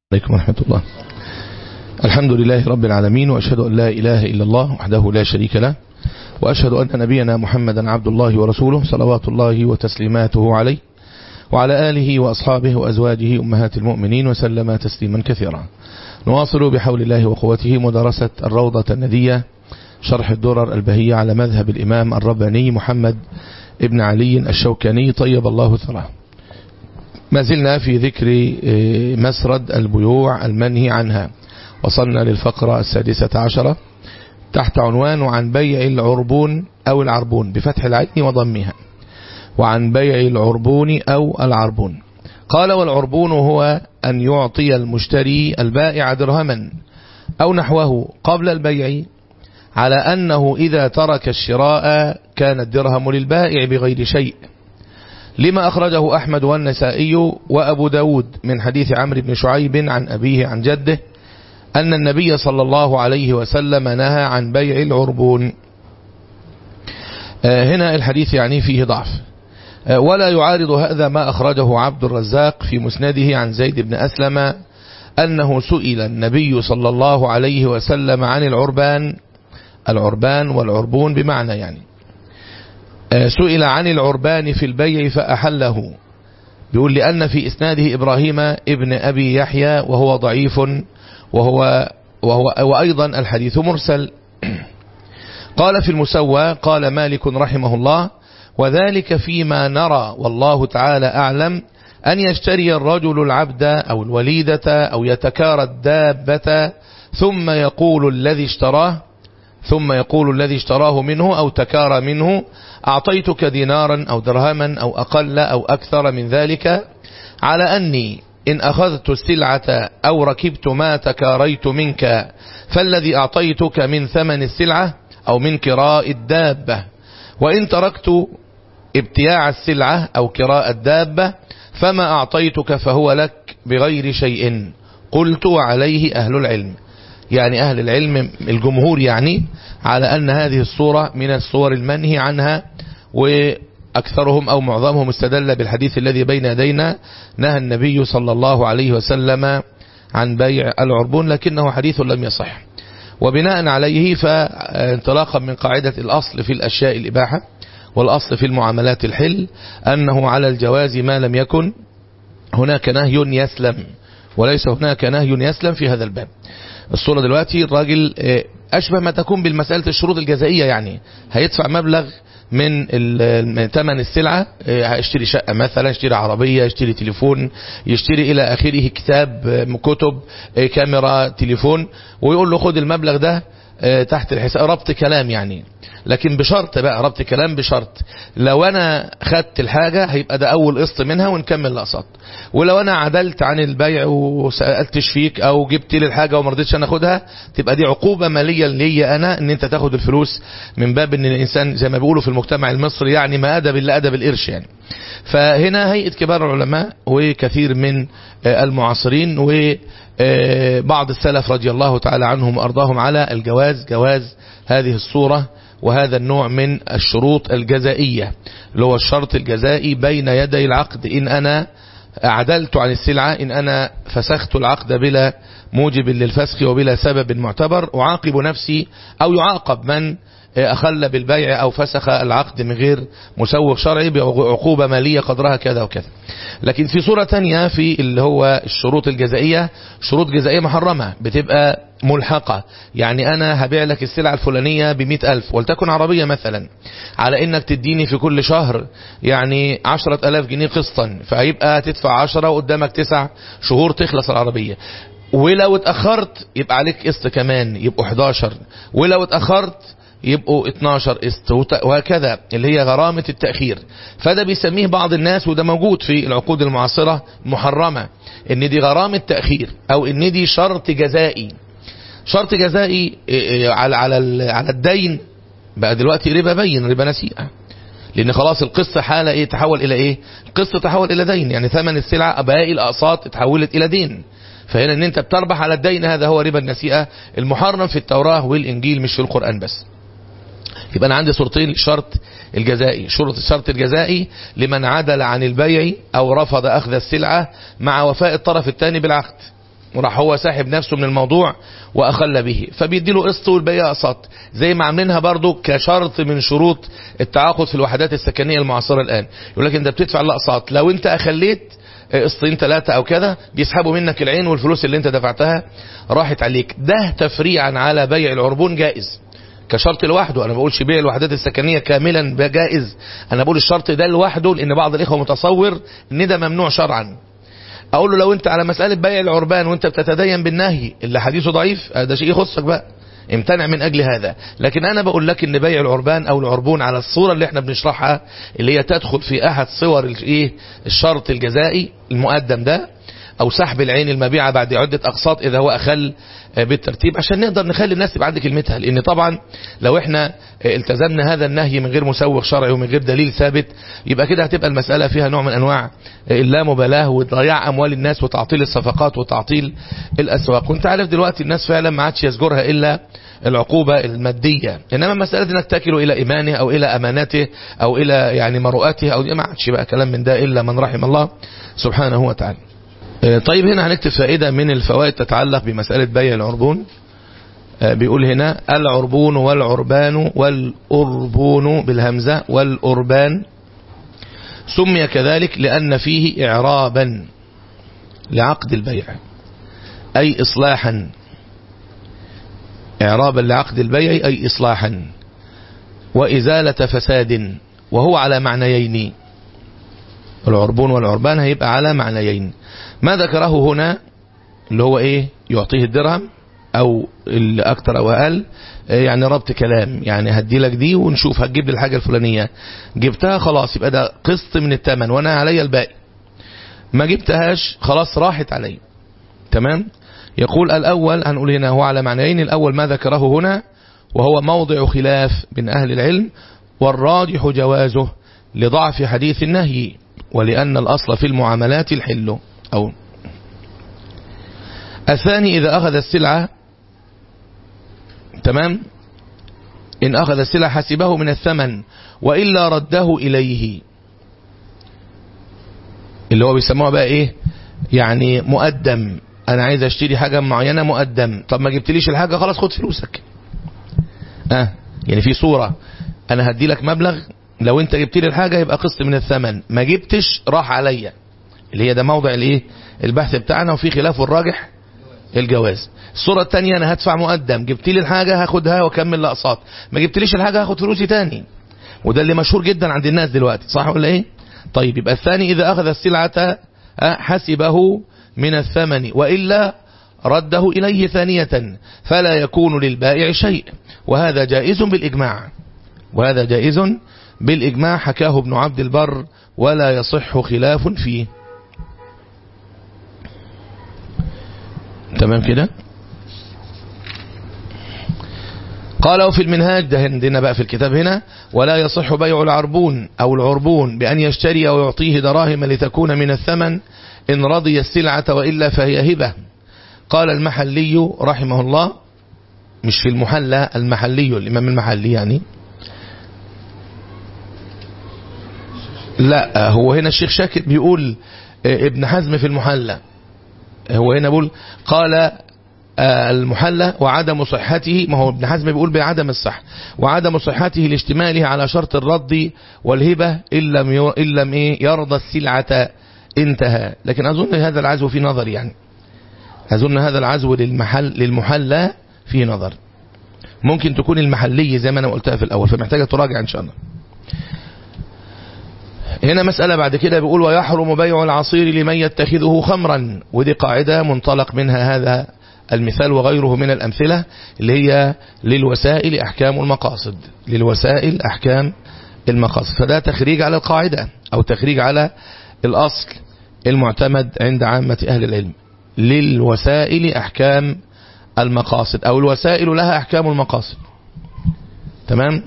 عليكم ورحمة الله الحمد لله رب العالمين وأشهد أن لا إله إلا الله وحده لا شريك له وأشهد أن نبينا محمدا عبد الله ورسوله صلوات الله وتسليماته عليه وعلى آله وأصحابه وأزواجه أمهات المؤمنين وسلم تسليما كثيرا نواصل بحول الله وقوته مدرسة الروضة الندية شرح الدرر البهية على مذهب الإمام الرباني محمد ابن علي الشوكاني طيب الله ثراه ما زلنا في ذكر مسرد البيوع المنهي عنها وصلنا للفقرة السادسة عشرة تحت عنوان عن بيع العربون أو العربون بفتح العين وضمها وعن بيع العربون أو العربون قال والعربون هو أن يعطي المشتري البائع درهما أو نحوه قبل البيع على أنه إذا ترك الشراء كان الدرهم للبائع بغير شيء لما أخرجه أحمد والنسائي وأبو داود من حديث عمرو بن شعيب عن أبيه عن جده أن النبي صلى الله عليه وسلم نهى عن بيع العربون هنا الحديث يعني فيه ضعف ولا يعارض هذا ما أخرجه عبد الرزاق في مسنده عن زيد بن أسلم أنه سئل النبي صلى الله عليه وسلم عن العربان العربان والعربون بمعنى يعني سئل عن العربان في البيع فأحله بيقول لأن في إسناده إبراهيم ابن أبي يحيى وهو ضعيف وهو, وهو وأيضا الحديث مرسل قال في المسوى قال مالك رحمه الله وذلك فيما نرى والله تعالى أعلم أن يشتري الرجل العبد أو الوليدة أو يتكارى الدابة ثم يقول الذي اشتراه ثم يقول الذي اشتراه منه أو تكارى منه أعطيتك دينارا أو درهما أو أقل أو أكثر من ذلك على أني إن أخذت السلعة أو ركبت ما تكاريت منك فالذي أعطيتك من ثمن السلعة أو من كراء الدابة وإن تركت ابتياع السلعة أو كراء الدابة فما أعطيتك فهو لك بغير شيء قلت وعليه أهل العلم يعني أهل العلم الجمهور يعني على أن هذه الصورة من الصور المنهي عنها وأكثرهم أو معظمهم استدل بالحديث الذي بين يدينا نهى النبي صلى الله عليه وسلم عن بيع العربون لكنه حديث لم يصح وبناء عليه فانطلاقا من قاعدة الأصل في الأشياء الإباحة والأصل في المعاملات الحل أنه على الجواز ما لم يكن هناك نهي يسلم وليس هناك نهي يسلم في هذا الباب الصورة دلوقتي الراجل أشبه ما تكون بالمسألة الشروط الجزائية يعني هيدفع مبلغ من ثمن السلعة هيشتري شقة مثلا يشتري عربية يشتري تليفون يشتري إلى آخره كتاب كتب كاميرا تليفون ويقول له خد المبلغ ده تحت الحساب ربط كلام يعني لكن بشرط بقى ربط كلام بشرط لو انا خدت الحاجة هيبقى ده اول قسط منها ونكمل الاقساط ولو انا عدلت عن البيع وسألتش فيك او جبت لي الحاجة وما رضيتش انا اخدها تبقى دي عقوبة مالية ليا انا ان انت تاخد الفلوس من باب ان الانسان زي ما بيقولوا في المجتمع المصري يعني ما ادب الا ادب القرش يعني فهنا هيئة كبار العلماء وكثير من المعاصرين وبعض السلف رضي الله تعالى عنهم وارضاهم على الجواز جواز هذه الصورة وهذا النوع من الشروط الجزائية اللي هو الشرط الجزائي بين يدي العقد إن أنا أعدلت عن السلعة إن أنا فسخت العقد بلا موجب للفسخ وبلا سبب معتبر أعاقب نفسي أو يعاقب من أخل بالبيع أو فسخ العقد من غير مسوغ شرعي بعقوبة مالية قدرها كذا وكذا لكن في صورة تانية في اللي هو الشروط الجزائية شروط جزائية محرمة بتبقى ملحقة يعني أنا هبيع لك السلعة الفلانية بمئة ألف ولتكن عربية مثلا على إنك تديني في كل شهر يعني عشرة ألاف جنيه قسطا فهيبقى تدفع عشرة وقدامك تسع شهور تخلص العربية ولو اتأخرت يبقى عليك قسط كمان يبقوا 11 ولو اتأخرت يبقوا 12 قسط وهكذا اللي هي غرامة التأخير فده بيسميه بعض الناس وده موجود في العقود المعاصرة محرمة ان دي غرامة تأخير او ان دي شرط جزائي شرط جزائي على على على الدين بقى دلوقتي ربا بين ربا نسيئة لان خلاص القسط حالة ايه تحول الى ايه القسط تحول الى دين يعني ثمن السلعة باقي الاقساط اتحولت الى دين فهنا ان انت بتربح على الدين هذا هو ربا النسيئة المحرم في التوراة والانجيل مش في القرآن بس يبقى انا عندي صورتين للشرط الجزائي شرط الشرط الجزائي لمن عدل عن البيع او رفض اخذ السلعة مع وفاء الطرف الثاني بالعقد وراح هو ساحب نفسه من الموضوع واخل به فبيدي له قسط والباقي اقساط زي ما عاملينها برضو كشرط من شروط التعاقد في الوحدات السكنيه المعاصره الان يقول لك انت بتدفع الاقساط لو انت اخليت قسطين ثلاثة او كذا بيسحبوا منك العين والفلوس اللي انت دفعتها راحت عليك ده تفريعا على بيع العربون جائز كشرط لوحده انا بقولش بيع الوحدات السكنيه كاملا جائز انا بقول الشرط ده لوحده لان بعض الاخوه متصور ان ده ممنوع شرعا اقول له لو انت على مساله بيع العربان وانت بتتدين بالنهي اللي حديثه ضعيف ده شيء يخصك بقى امتنع من اجل هذا لكن انا بقول لك ان بيع العربان او العربون على الصوره اللي احنا بنشرحها اللي هي تدخل في احد صور الايه الشرط الجزائي المقدم ده او سحب العين المبيعة بعد عدة اقساط اذا هو اخل بالترتيب عشان نقدر نخلي الناس تبقى عند كلمتها لان طبعا لو احنا التزمنا هذا النهي من غير مسوغ شرعي ومن غير دليل ثابت يبقى كده هتبقى المسألة فيها نوع من انواع اللامبالاة وضياع اموال الناس وتعطيل الصفقات وتعطيل الاسواق وانت عارف دلوقتي الناس فعلا ما عادش يزجرها الا العقوبة المادية انما مسألة انك تاكل الى ايمانه او الى امانته او الى يعني مروءاته او ما عادش بقى كلام من ده الا من رحم الله سبحانه وتعالى طيب هنا هنكتب فائدة من الفوائد تتعلق بمسألة بيع العربون بيقول هنا العربون والعربان والأربون بالهمزة والأربان سمي كذلك لأن فيه إعرابا لعقد البيع أي إصلاحا إعرابا لعقد البيع أي إصلاحا وإزالة فساد وهو على معنيين العربون والعربان هيبقى على معنيين ما ذكره هنا اللي هو ايه يعطيه الدرهم او اللي اكتر او اقل يعني ربط كلام يعني هدي لك دي ونشوف هتجيب لي الحاجة الفلانية جبتها خلاص يبقى ده قسط من الثمن وانا عليا الباقي ما جبتهاش خلاص راحت علي تمام يقول الاول هنقول هنا هو على معنيين الاول ما ذكره هنا وهو موضع خلاف بين اهل العلم والراجح جوازه لضعف حديث النهي ولأن الأصل في المعاملات الحل أو الثاني إذا أخذ السلعة تمام إن أخذ السلعة حسبه من الثمن وإلا رده إليه اللي هو بيسموها بقى إيه يعني مقدم أنا عايز أشتري حاجة معينة مقدم طب ما جبتليش الحاجة خلاص خد فلوسك آه يعني في صورة أنا هدي لك مبلغ لو انت جبت لي الحاجة يبقى قسط من الثمن ما جبتش راح عليا اللي هي ده موضع الايه البحث بتاعنا وفي خلاف الراجح الجواز الصورة الثانية انا هدفع مقدم جبت لي الحاجة هاخدها واكمل الاقساط ما جبتليش الحاجة هاخد فلوسي تاني وده اللي مشهور جدا عند الناس دلوقتي صح ولا ايه طيب يبقى الثاني اذا اخذ السلعة حسبه من الثمن وإلا رده إليه ثانية فلا يكون للبائع شيء وهذا جائز بالإجماع وهذا جائز بالإجماع حكاه ابن عبد البر ولا يصح خلاف فيه تمام كده قالوا في المنهاج ده عندنا بقى في الكتاب هنا ولا يصح بيع العربون أو العربون بأن يشتري أو يعطيه دراهم لتكون من الثمن إن رضي السلعة وإلا فهي هبة قال المحلي رحمه الله مش في المحلى المحلي الإمام المحلي يعني لا هو هنا الشيخ شاكر بيقول ابن حزم في المحلى هو هنا بيقول قال المحلى وعدم صحته ما هو ابن حزم بيقول بعدم الصح وعدم صحته لاشتماله على شرط الرد والهبة إن لم, إن لم إيه يرضى السلعة انتهى لكن أظن هذا العزو في نظر يعني أظن هذا العزو للمحل للمحلى في نظر ممكن تكون المحلية زي ما أنا قلتها في الأول فمحتاجة تراجع إن شاء الله هنا مسألة بعد كده بيقول ويحرم بيع العصير لمن يتخذه خمرا ودي قاعدة منطلق منها هذا المثال وغيره من الأمثلة اللي هي للوسائل أحكام المقاصد للوسائل أحكام المقاصد فده تخريج على القاعدة أو تخريج على الأصل المعتمد عند عامة أهل العلم للوسائل أحكام المقاصد أو الوسائل لها أحكام المقاصد تمام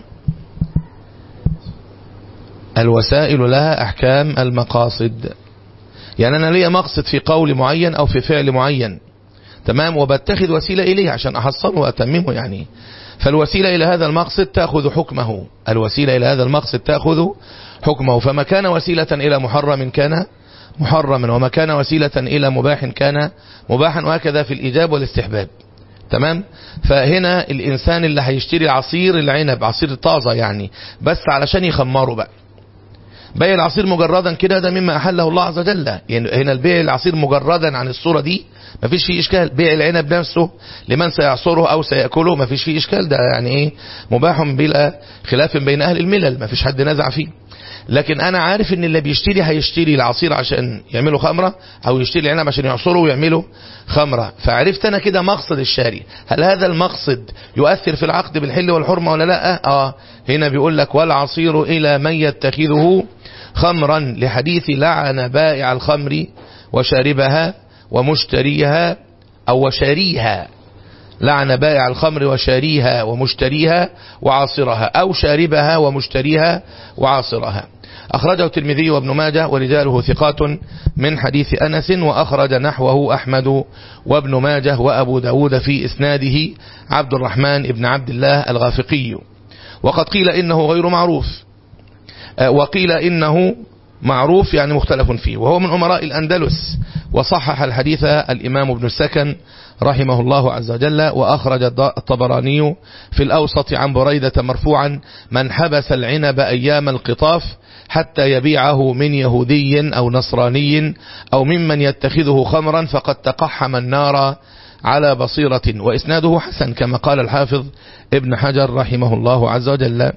الوسائل لها أحكام المقاصد يعني أنا ليا مقصد في قول معين أو في فعل معين تمام وبتخذ وسيلة إليه عشان أحصله وأتممه يعني فالوسيلة إلى هذا المقصد تأخذ حكمه الوسيلة إلى هذا المقصد تأخذ حكمه فما كان وسيلة إلى محرم كان محرما وما كان وسيلة إلى مباح كان مباحا وهكذا في الإيجاب والاستحباب تمام فهنا الإنسان اللي هيشتري عصير العنب عصير طازة يعني بس علشان يخمره بقى بيع العصير مجردا كده ده مما أحله الله عز وجل يعني هنا البيع العصير مجردا عن الصورة دي ما فيش فيه إشكال بيع العنب نفسه لمن سيعصره أو سيأكله ما فيش فيه إشكال ده يعني إيه مباح بلا خلاف بين أهل الملل ما فيش حد نزع فيه لكن انا عارف ان اللي بيشتري هيشتري العصير عشان يعمله خمرة او يشتري العنب عشان يعصره ويعمله خمرة فعرفت انا كده مقصد الشاري هل هذا المقصد يؤثر في العقد بالحل والحرمة ولا لا اه هنا بيقول لك والعصير الى من يتخذه خمرا لحديث لعن بائع الخمر وشاربها ومشتريها او وشاريها لعن بائع الخمر وشاريها ومشتريها وعاصرها أو شاربها ومشتريها وعاصرها أخرجه الترمذي وابن ماجه ورجاله ثقات من حديث أنس وأخرج نحوه أحمد وابن ماجه وأبو داود في إسناده عبد الرحمن ابن عبد الله الغافقي وقد قيل إنه غير معروف وقيل إنه معروف يعني مختلف فيه وهو من أمراء الأندلس وصحح الحديث الإمام ابن السكن رحمه الله عز وجل وأخرج الطبراني في الأوسط عن بريدة مرفوعا من حبس العنب أيام القطاف حتى يبيعه من يهودي أو نصراني أو ممن يتخذه خمرا فقد تقحم النار على بصيرة وإسناده حسن كما قال الحافظ ابن حجر رحمه الله عز وجل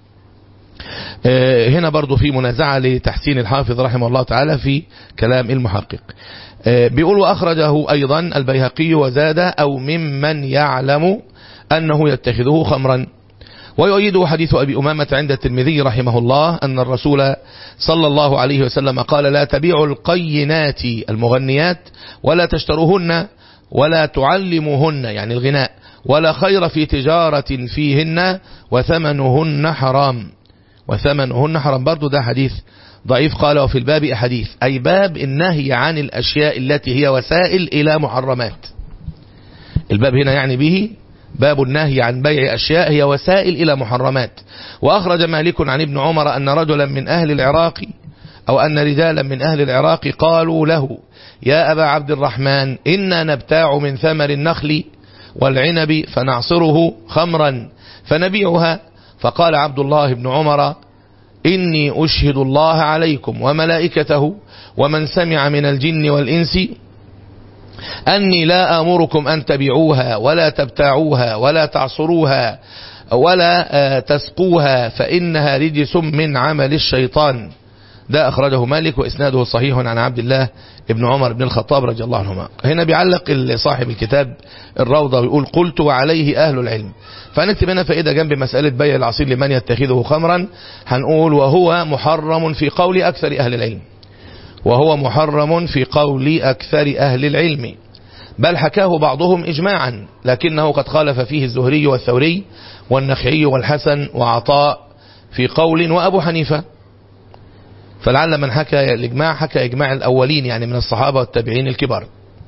هنا برضو في منازعة لتحسين الحافظ رحمه الله تعالى في كلام المحقق بيقول وأخرجه أيضا البيهقي وزاد أو ممن يعلم أنه يتخذه خمرا ويؤيده حديث أبي أمامة عند الترمذي رحمه الله أن الرسول صلى الله عليه وسلم قال لا تبيعوا القينات المغنيات ولا تشتروهن ولا تعلموهن يعني الغناء ولا خير في تجارة فيهن وثمنهن حرام وثمنهن حرام برضو ده حديث ضعيف قال وفي الباب أحاديث أي باب النهي عن الأشياء التي هي وسائل إلى محرمات الباب هنا يعني به باب النهي عن بيع أشياء هي وسائل إلى محرمات وأخرج مالك عن ابن عمر أن رجلا من أهل العراق أو أن رجالا من أهل العراق قالوا له يا أبا عبد الرحمن إنا نبتاع من ثمر النخل والعنب فنعصره خمرا فنبيعها فقال عبد الله بن عمر إني أشهد الله عليكم وملائكته ومن سمع من الجن والإنس أني لا آمركم أن تبيعوها ولا تبتاعوها ولا تعصروها ولا تسقوها فإنها رجس من عمل الشيطان ده أخرجه مالك وإسناده صحيح عن عبد الله ابن عمر بن الخطاب رضي الله عنهما هنا بيعلق صاحب الكتاب الروضة ويقول قلت وعليه أهل العلم فنكتب هنا فائدة جنب مسألة بيع العصير لمن يتخذه خمرا هنقول وهو محرم في قول أكثر أهل العلم وهو محرم في قول أكثر أهل العلم بل حكاه بعضهم إجماعا لكنه قد خالف فيه الزهري والثوري والنخعي والحسن وعطاء في قول وأبو حنيفة فلعل من حكى الإجماع حكى إجماع الأولين يعني من الصحابة والتابعين الكبار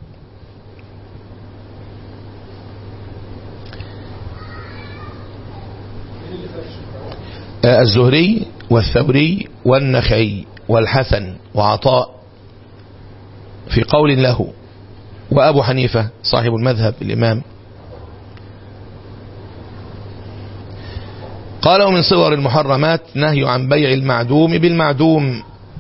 الزهري والثوري والنخعي والحسن وعطاء في قول له وأبو حنيفة صاحب المذهب الإمام قال ومن صور المحرمات نهي عن بيع المعدوم بالمعدوم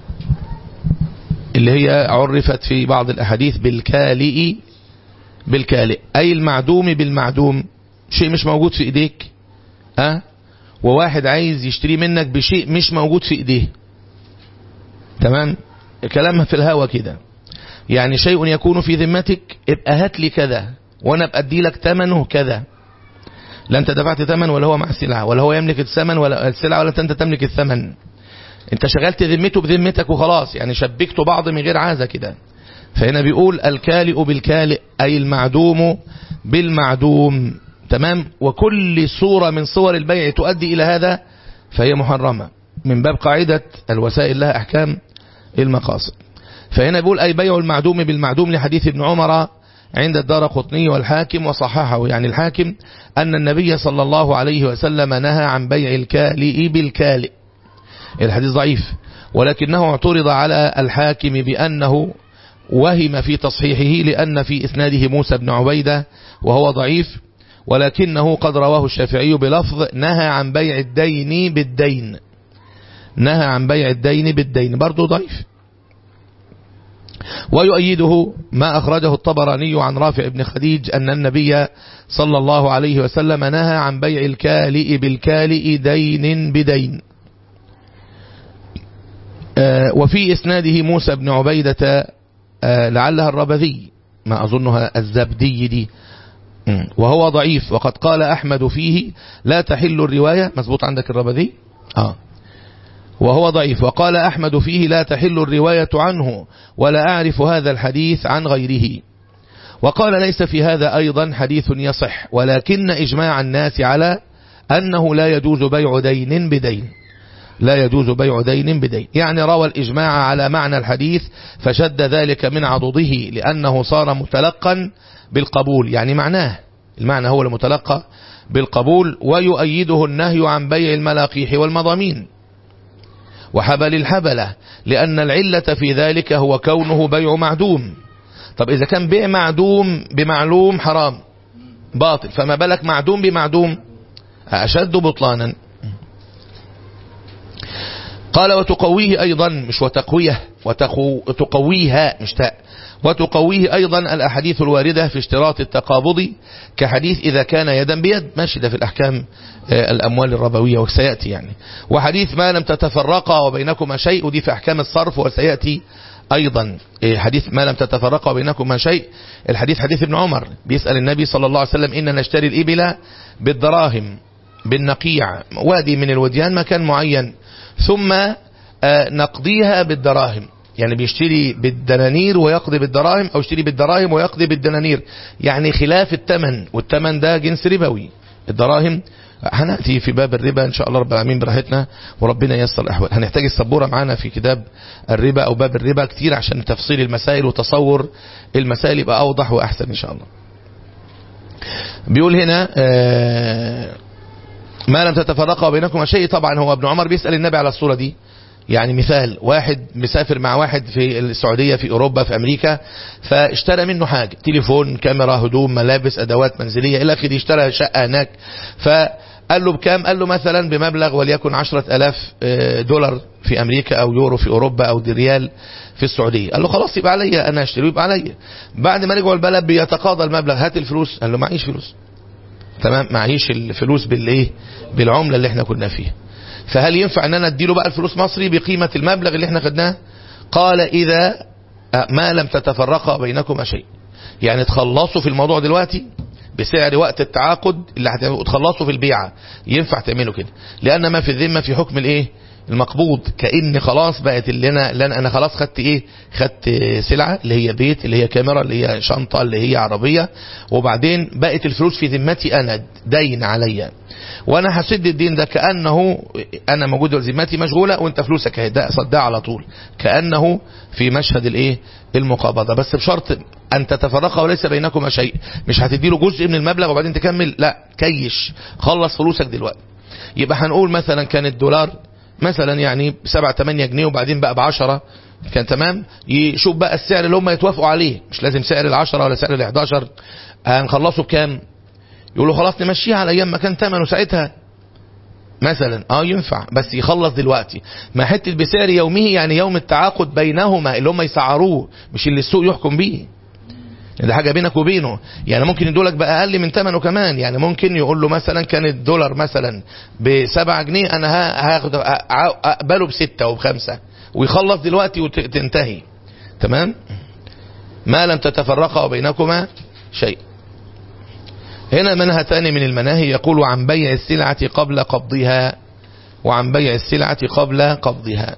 اللي هي عرفت في بعض الأحاديث بالكالئ بالكالئ أي المعدوم بالمعدوم شيء مش موجود في إيديك أه؟ وواحد عايز يشتري منك بشيء مش موجود في إيديه تمام كلامها في الهوا كده يعني شيء يكون في ذمتك ابقى هات لي كذا وانا ابقى ادي لك ثمنه كذا لا انت دفعت ثمن ولا هو مع السلعه ولا هو يملك الثمن ولا السلعه ولا انت تملك الثمن انت شغلت ذمته بذمتك وخلاص يعني شبكتوا بعض من غير عازه كده فهنا بيقول الكالئ بالكالئ اي المعدوم بالمعدوم تمام وكل صورة من صور البيع تؤدي إلى هذا فهي محرمة من باب قاعدة الوسائل لها أحكام المقاصد فهنا بيقول أي بيع المعدوم بالمعدوم لحديث ابن عمر عند الدار قطني والحاكم وصححه يعني الحاكم أن النبي صلى الله عليه وسلم نهى عن بيع الكالئ بالكالئ الحديث ضعيف ولكنه اعترض على الحاكم بأنه وهم في تصحيحه لأن في إسناده موسى بن عبيدة وهو ضعيف ولكنه قد رواه الشافعي بلفظ نهى عن بيع الدين بالدين نهى عن بيع الدين بالدين برضو ضعيف ويؤيده ما أخرجه الطبراني عن رافع بن خديج أن النبي صلى الله عليه وسلم نهى عن بيع الكالئ بالكالئ دين بدين وفي إسناده موسى بن عبيدة لعلها الربذي ما أظنها الزبدي دي وهو ضعيف وقد قال أحمد فيه لا تحل الرواية مظبوط عندك الربذي آه وهو ضعيف وقال أحمد فيه لا تحل الرواية عنه ولا أعرف هذا الحديث عن غيره وقال ليس في هذا أيضا حديث يصح ولكن إجماع الناس على أنه لا يجوز بيع دين بدين لا يجوز بيع دين بدين يعني روى الإجماع على معنى الحديث فشد ذلك من عضده لأنه صار متلقا بالقبول يعني معناه المعنى هو المتلقى بالقبول ويؤيده النهي عن بيع الملاقيح والمضامين وحبل الحبلة لأن العلة في ذلك هو كونه بيع معدوم طب إذا كان بيع معدوم بمعلوم حرام باطل فما بالك معدوم بمعدوم أشد بطلانا قال وتقويه أيضا مش وتقويه وتقويها مش تاء وتقويه أيضا الأحاديث الواردة في اشتراط التقابض كحديث إذا كان يدا بيد ماشي ده في الأحكام الأموال الربوية وسيأتي يعني وحديث ما لم تتفرقا وبينكما شيء ودي في أحكام الصرف وسيأتي أيضا حديث ما لم تتفرقا وبينكما شيء الحديث حديث ابن عمر بيسأل النبي صلى الله عليه وسلم إن نشتري الإبل بالدراهم بالنقيع وادي من الوديان مكان معين ثم نقضيها بالدراهم يعني بيشتري بالدنانير ويقضي بالدراهم او يشتري بالدراهم ويقضي بالدنانير يعني خلاف الثمن والثمن ده جنس ربوي الدراهم هنأتي في باب الربا إن شاء الله رب العالمين براحتنا وربنا ييسر الأحوال هنحتاج السبورة معانا في كتاب الربا أو باب الربا كتير عشان تفصيل المسائل وتصور المسائل يبقى أوضح وأحسن إن شاء الله بيقول هنا ما لم تتفرقا بينكما شيء طبعا هو ابن عمر بيسأل النبي على الصورة دي يعني مثال واحد مسافر مع واحد في السعودية في أوروبا في أمريكا فاشترى منه حاجة تليفون كاميرا هدوم ملابس أدوات منزلية إلى آخره اشترى شقة هناك فقال له بكام قال له مثلا بمبلغ وليكن عشرة ألاف دولار في أمريكا أو يورو في أوروبا أو دي ريال في السعودية قال له خلاص يبقى عليا أنا أشتري يبقى عليا بعد ما رجعوا البلد بيتقاضى المبلغ هات الفلوس قال له معيش فلوس تمام معيش الفلوس بالايه بالعملة اللي احنا كنا فيها فهل ينفع ان انا اديله بقى الفلوس مصري بقيمة المبلغ اللي احنا خدناه قال اذا ما لم تتفرقا بينكما شيء يعني تخلصوا في الموضوع دلوقتي بسعر وقت التعاقد اللي هتخلصوا في البيعة ينفع تعملوا كده لان ما في الذمة في حكم الايه المقبوض كأن خلاص بقت اللي انا, اللي انا خلاص خدت ايه خدت سلعة اللي هي بيت اللي هي كاميرا اللي هي شنطة اللي هي عربية وبعدين بقت الفلوس في ذمتي انا دين عليا وانا هسد الدين ده كأنه انا موجود ذمتي مشغولة وانت فلوسك اهي ده صدها على طول كأنه في مشهد الايه المقابضة بس بشرط ان تتفرقا وليس بينكما شيء مش هتديله جزء من المبلغ وبعدين تكمل لا كيش خلص فلوسك دلوقتي يبقى هنقول مثلا كان الدولار مثلا يعني بسبعة تمانية جنيه وبعدين بقى بعشرة كان تمام يشوف بقى السعر اللي هم يتوافقوا عليه مش لازم سعر العشرة ولا سعر الحداشر هنخلصه بكام يقولوا خلاص نمشيها على ايام ما كان ثمنه ساعتها مثلا اه ينفع بس يخلص دلوقتي ما حته بسعر يومه يعني يوم التعاقد بينهما اللي هم يسعروه مش اللي السوق يحكم بيه ده حاجه بينك وبينه يعني ممكن يدولك باقل من ثمنه كمان يعني ممكن يقول له مثلا كان الدولار مثلا بسبعة جنيه انا هاخد اقبله بستة وبخمسة ويخلص دلوقتي وتنتهي تمام ما لم تتفرقا بينكما شيء هنا منهى ثاني من المناهي يقول عن بيع السلعة قبل قبضها وعن بيع السلعة قبل قبضها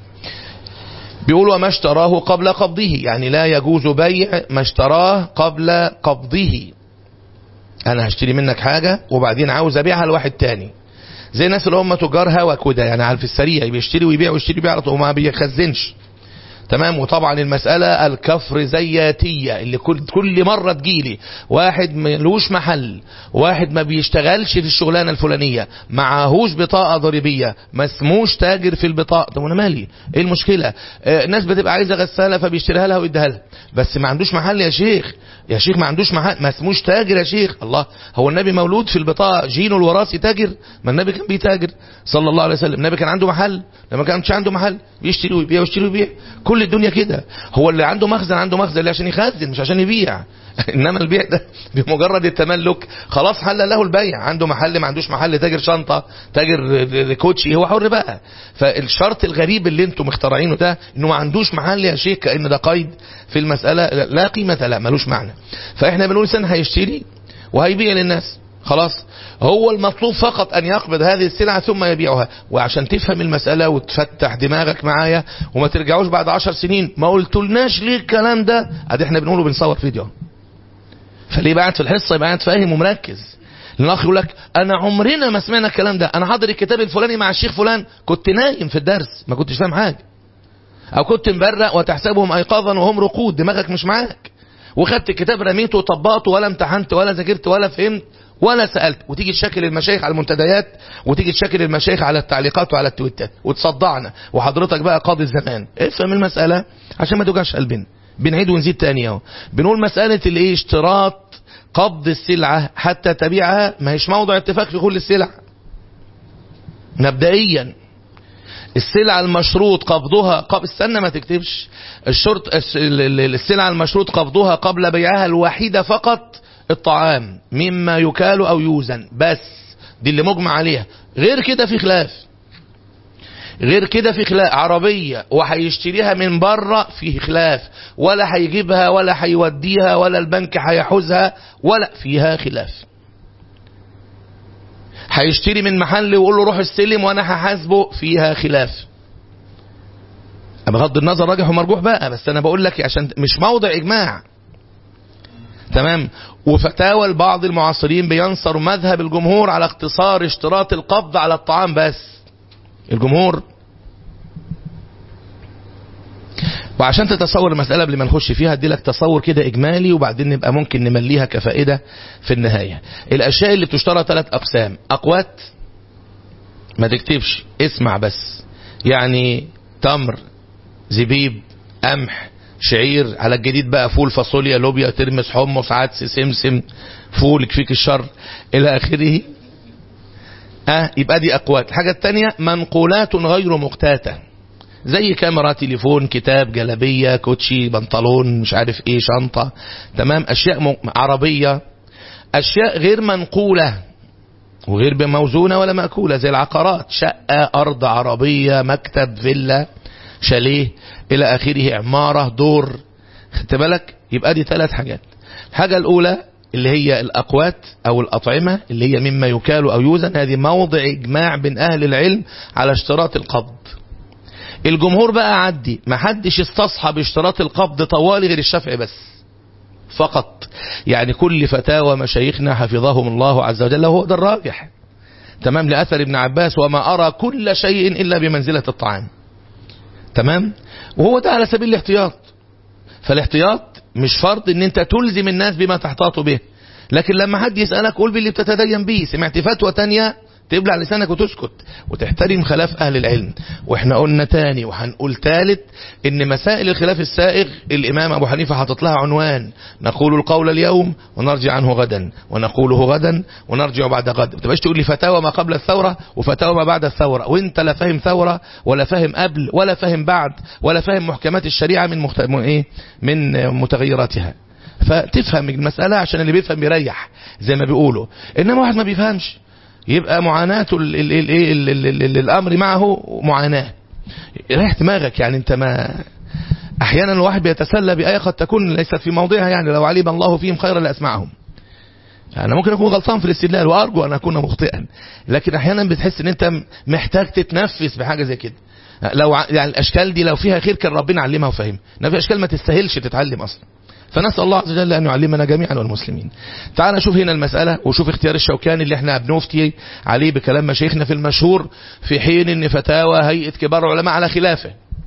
بيقول وما اشتراه قبل قبضه يعني لا يجوز بيع ما اشتراه قبل قبضه انا هشتري منك حاجة وبعدين عاوز ابيعها لواحد تاني زي الناس اللي هم تجار هوا كده يعني على في السريع بيشتري ويبيع ويشتري ويبيع وما بيخزنش تمام وطبعا المسألة الكفر زياتية اللي كل, كل مرة تجيلي واحد ملوش محل واحد ما بيشتغلش في الشغلانة الفلانية معهوش بطاقة ضريبية ما اسموش تاجر في البطاقة طب انا مالي ايه المشكلة آه ناس بتبقى عايزة غسالة فبيشتريها لها ويديها لها بس ما عندوش محل يا شيخ يا شيخ ما عندوش محل ما اسموش تاجر يا شيخ الله هو النبي مولود في البطاقة جينه الوراثي تاجر ما النبي كان بيتاجر صلى الله عليه وسلم النبي كان عنده محل لما كانش عنده محل بيشتري ويبيع ويشتري ويبيع كل الدنيا كده هو اللي عنده مخزن عنده مخزن اللي عشان يخزن مش عشان يبيع انما البيع ده بمجرد التملك خلاص حل له البيع عنده محل ما عندوش محل تاجر شنطة تاجر كوتشي هو حر بقى فالشرط الغريب اللي انتم مخترعينه ده انه ما عندوش محل يا شيخ كأن ده قيد في المسألة لا قيمة لا ملوش معنى فاحنا بنقول سنة هيشتري وهيبيع للناس خلاص هو المطلوب فقط أن يقبض هذه السلعة ثم يبيعها وعشان تفهم المسألة وتفتح دماغك معايا وما ترجعوش بعد عشر سنين ما قلتلناش ليه الكلام ده ادي احنا بنقوله بنصور فيديو فليه قاعد في الحصة يبقى قاعد فاهم ومركز الاخ يقول لك انا عمرنا ما سمعنا الكلام ده انا حاضر الكتاب الفلاني مع الشيخ فلان كنت نايم في الدرس ما كنتش فاهم حاجه او كنت مبرق وتحسبهم ايقاظا وهم رقود دماغك مش معاك وخدت الكتاب رميته وطبقته ولا امتحنت ولا ذاكرت ولا فهمت ولا سألت وتيجي تشكل المشايخ على المنتديات وتيجي تشكل المشايخ على التعليقات وعلى التويتات وتصدعنا وحضرتك بقى قاضي الزمان افهم المسألة عشان ما توجعش قلبنا بنعيد ونزيد تاني اهو بنقول مسألة الايه اشتراط قبض السلعة حتى تبيعها ما هيش موضع اتفاق في كل السلع مبدئيا السلعة المشروط قبضها قبل استنى ما تكتبش الشرط السلعة المشروط قبضها قبل بيعها الوحيدة فقط الطعام مما يكال او يوزن بس دي اللي مجمع عليها غير كده في خلاف غير كده في خلاف عربية وهيشتريها من بره فيه خلاف ولا هيجيبها ولا هيوديها ولا البنك هيحوزها ولا فيها خلاف هيشتري من محل ويقول له روح استلم وانا هحاسبه فيها خلاف بغض النظر راجح ومرجوح بقى بس انا بقول لك عشان مش موضع اجماع تمام وفتاوى البعض المعاصرين بينصر مذهب الجمهور على اقتصار اشتراط القبض على الطعام بس الجمهور وعشان تتصور المسألة قبل ما نخش فيها ادي لك تصور كده اجمالي وبعدين نبقى ممكن نمليها كفائدة في النهاية الاشياء اللي بتشترى ثلاث اقسام اقوات ما تكتبش اسمع بس يعني تمر زبيب قمح شعير على الجديد بقى فول فاصوليا لوبيا ترمس حمص عدس سمسم فول يكفيك الشر الى اخره اه يبقى دي اقوات الحاجة التانية منقولات غير مقتاتة زي كاميرا تليفون كتاب جلبية كوتشي بنطلون مش عارف ايه شنطة تمام اشياء م... عربية اشياء غير منقولة وغير بموزونة ولا مأكولة زي العقارات شقة ارض عربية مكتب فيلا شاليه الى اخره عمارة دور خدت بالك يبقى دي ثلاث حاجات الحاجة الاولى اللي هي الأقوات أو الأطعمة اللي هي مما يكال أو يوزن هذه موضع إجماع بين أهل العلم على اشتراط القبض الجمهور بقى عدي ما حدش استصحب اشتراط القبض طوال غير الشافعي بس فقط يعني كل فتاوى مشايخنا حفظهم الله عز وجل هو ده الراجح تمام لأثر ابن عباس وما أرى كل شيء إلا بمنزلة الطعام تمام وهو ده على سبيل الاحتياط فالاحتياط مش فرض ان انت تلزم الناس بما تحتاط به لكن لما حد يسألك قول باللي بتتدين به سمعت فتوى تانية تبلع لسانك وتسكت وتحترم خلاف أهل العلم واحنا قلنا تاني وهنقول تالت ان مسائل الخلاف السائغ الإمام أبو حنيفة حاطط لها عنوان نقول القول اليوم ونرجع عنه غدا ونقوله غدا ونرجع بعد غد ما تبقاش تقول لي فتاوى ما قبل الثورة وفتاوى ما بعد الثورة وانت لا فاهم ثورة ولا فاهم قبل ولا فاهم بعد ولا فاهم محكمات الشريعة من مخت... من ايه من متغيراتها فتفهم المسألة عشان اللي بيفهم يريح زي ما بيقولوا انما واحد ما بيفهمش يبقى معاناة ال ال ال ال ال ال ال الأمر معه معاناة ريح دماغك يعني انت ما احيانا الواحد بيتسلى بآية قد تكون ليست في موضعها يعني لو علم الله فيهم خيرا لأسمعهم انا ممكن اكون غلطان في الاستدلال وارجو ان اكون مخطئا لكن احيانا بتحس ان انت محتاج تتنفس بحاجة زي كده لو يعني الاشكال دي لو فيها خير كان ربنا علمها وفهمها انما في اشكال ما تستاهلش تتعلم اصلا فنسأل الله عز وجل أن يعلمنا جميعا والمسلمين تعال نشوف هنا المسألة وشوف اختيار الشوكاني اللي احنا بنفتي عليه بكلام مشايخنا في المشهور في حين ان فتاوى هيئة كبار العلماء على خلافه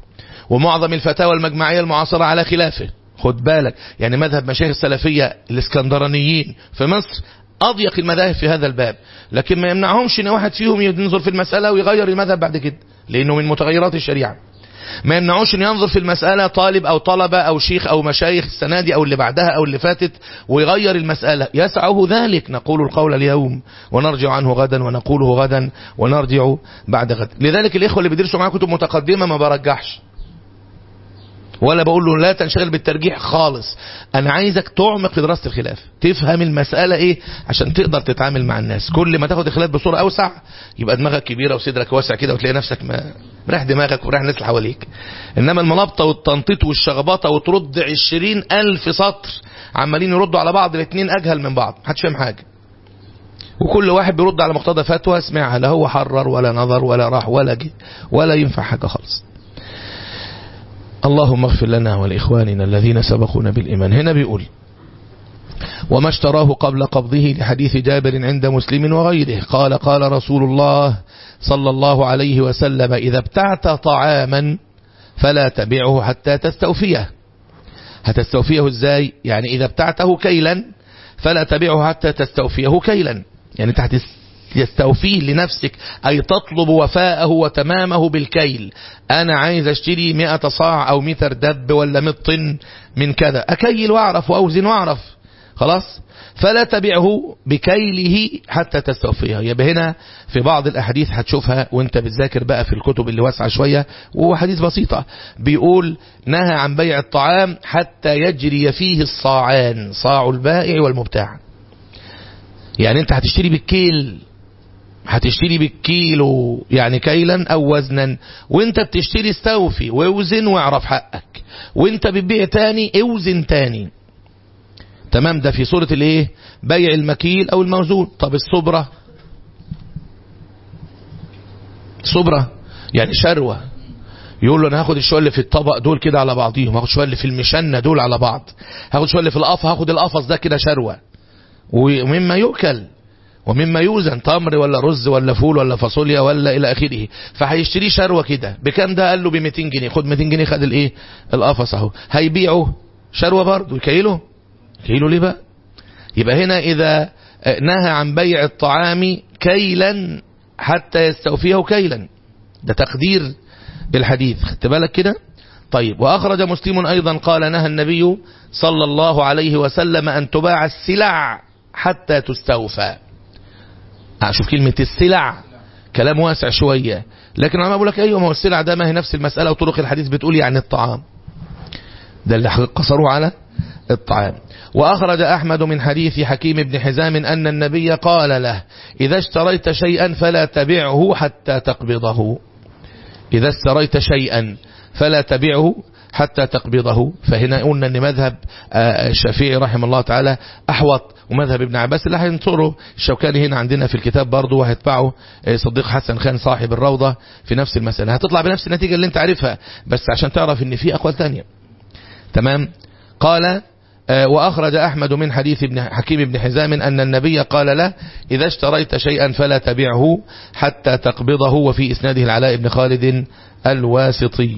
ومعظم الفتاوى المجمعية المعاصرة على خلافه خد بالك يعني مذهب مشايخ السلفية الاسكندرانيين في مصر أضيق المذاهب في هذا الباب لكن ما يمنعهمش ان واحد فيهم ينظر في المسألة ويغير المذهب بعد كده لأنه من متغيرات الشريعة ما يمنعوش ان ينظر في المسألة طالب او طلبة او شيخ او مشايخ السنة دي او اللي بعدها او اللي فاتت ويغير المسألة يسعه ذلك نقول القول اليوم ونرجع عنه غدا ونقوله غدا ونرجع بعد غد لذلك الاخوة اللي بيدرسوا معاه كتب متقدمة ما برجحش ولا بقول له لا تنشغل بالترجيح خالص انا عايزك تعمق في دراسه الخلاف تفهم المساله ايه عشان تقدر تتعامل مع الناس كل ما تاخد الخلاف بصوره اوسع يبقى دماغك كبيره وصدرك واسع كده وتلاقي نفسك ما مريح دماغك ومريح الناس اللي حواليك انما المنابطه والتنطيط والشخبطه وترد عشرين الف سطر عمالين يردوا على بعض الاثنين اجهل من بعض محدش فاهم حاجه وكل واحد بيرد على مقتضى فتوى سمعها لا هو حرر ولا نظر ولا راح ولا جه ولا ينفع حاجه خالص اللهم اغفر لنا ولإخواننا الذين سبقونا بالإيمان هنا بيقول وما اشتراه قبل قبضه لحديث جابر عند مسلم وغيره قال قال رسول الله صلى الله عليه وسلم إذا ابتعت طعاما فلا تبعه حتى تستوفيه هتستوفيه ازاي يعني إذا ابتعته كيلا فلا تبعه حتى تستوفيه كيلا يعني تحت يستوفيه لنفسك أي تطلب وفاءه وتمامه بالكيل أنا عايز أشتري مئة صاع أو متر دب ولا مئة طن من كذا أكيل وأعرف وأوزن وأعرف خلاص فلا تبعه بكيله حتى تستوفيه يبقى هنا في بعض الأحاديث هتشوفها وانت بتذاكر بقى في الكتب اللي واسعة شوية وهو حديث بسيطة بيقول نهى عن بيع الطعام حتى يجري فيه الصاعان صاع البائع والمبتاع يعني انت هتشتري بالكيل هتشتري بالكيلو يعني كيلا او وزنا وانت بتشتري استوفي واوزن واعرف حقك وانت بتبيع تاني اوزن تاني تمام ده في صورة الايه بيع المكيل او الموزون طب الصبرة صبرة يعني شروة يقول له انا هاخد الشوية اللي في الطبق دول كده على بعضيهم هاخد شوية اللي في المشنة دول على بعض هاخد شوية اللي في القفص هاخد القفص ده كده شروة ومما يؤكل ومما يوزن تمر ولا رز ولا فول ولا فاصوليا ولا الى اخره فهيشتريه شروه كده بكام ده قال له ب 200 جنيه خد 200 جنيه خد الايه القفص اهو هيبيعه شروه برضه يكيله يكيله ليه بقى يبقى هنا اذا نهى عن بيع الطعام كيلا حتى يستوفيه كيلا ده تقدير الحديث خدت بالك كده طيب وأخرج مسلم أيضا قال نهى النبي صلى الله عليه وسلم أن تباع السلع حتى تستوفى شوف كلمة السلع كلام واسع شوية لكن العلماء بيقول لك ايوه ما هو السلع ده ما هي نفس المسألة وطرق الحديث بتقول يعني الطعام ده اللي قصروه على الطعام وأخرج أحمد من حديث حكيم بن حزام أن النبي قال له إذا اشتريت شيئا فلا تبعه حتى تقبضه إذا اشتريت شيئا فلا تبعه حتى تقبضه فهنا قلنا ان مذهب الشافعي رحمه الله تعالى احوط ومذهب ابن عباس اللي هينصره الشوكاني هنا عندنا في الكتاب برضه وهيتبعه صديق حسن خان صاحب الروضة في نفس المسألة هتطلع بنفس النتيجة اللي انت عارفها بس عشان تعرف ان في اقوال تانية تمام قال وأخرج أحمد من حديث ابن حكيم بن حزام أن النبي قال له إذا اشتريت شيئا فلا تبعه حتى تقبضه وفي إسناده العلاء بن خالد الواسطي